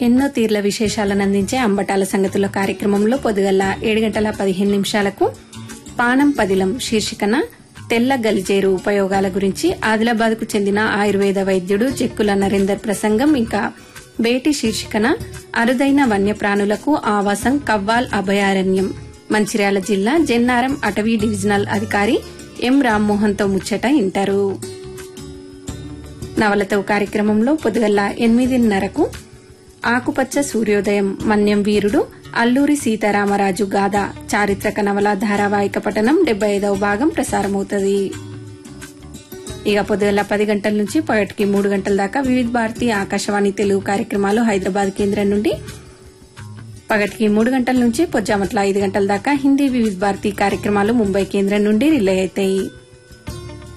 ఎన్నో తీర్ల విశేషాలను అందించే అంబటాల సంగతుల కార్యక్రమంలో పొద్దుగల ఏడు గంటల పదిహేను నిమిషాలకు పానం పదిలం శీర్షికన తెల్ల గలిజేరు ఉపయోగాల గురించి ఆదిలాబాద్ కు చెందిన ఆయుర్వేద వైద్యుడు చెక్కుల నరేందర్ ప్రసంగం ఇంకా బేటి శీర్షికన అరుదైన వన్యప్రాణులకు ఆవాసం కవ్వాల్ అభయారణ్యం మంచిర్యాల జిల్లా జెన్నారం అటవీ డివిజనల్ అధికారి ఎం రామ్మోహన్తో ముచ్చట ఇంటారు నవలతో కార్యక్రమంలో పొద్దుగల్ల ఎనిమిదిన్నరకు ఆకుపచ్చ సూర్యోదయం మన్యం వీరుడు అల్లూరి సీతారామరాజు గాథ చారిత్రక నవల ధారావాహిక పఠనం డెబ్బై ఐదవ భాగం ప్రసారమవుతుంది ఇక పొద్దుగల పది గంటల నుంచి పగటికి మూడు గంటల దాకా వివిధ భారతి ఆకాశవాణి తెలుగు కార్యక్రమాలు హైదరాబాద్ కేంద్రం నుండి పగటికి మూడు గంటల నుంచి పొజ్జామట్ల ఐదు గంటల దాకా హిందీ వివిధ భారతి కార్యక్రమాలు ముంబై కేంద్రం నుండి రిలే అవుతాయి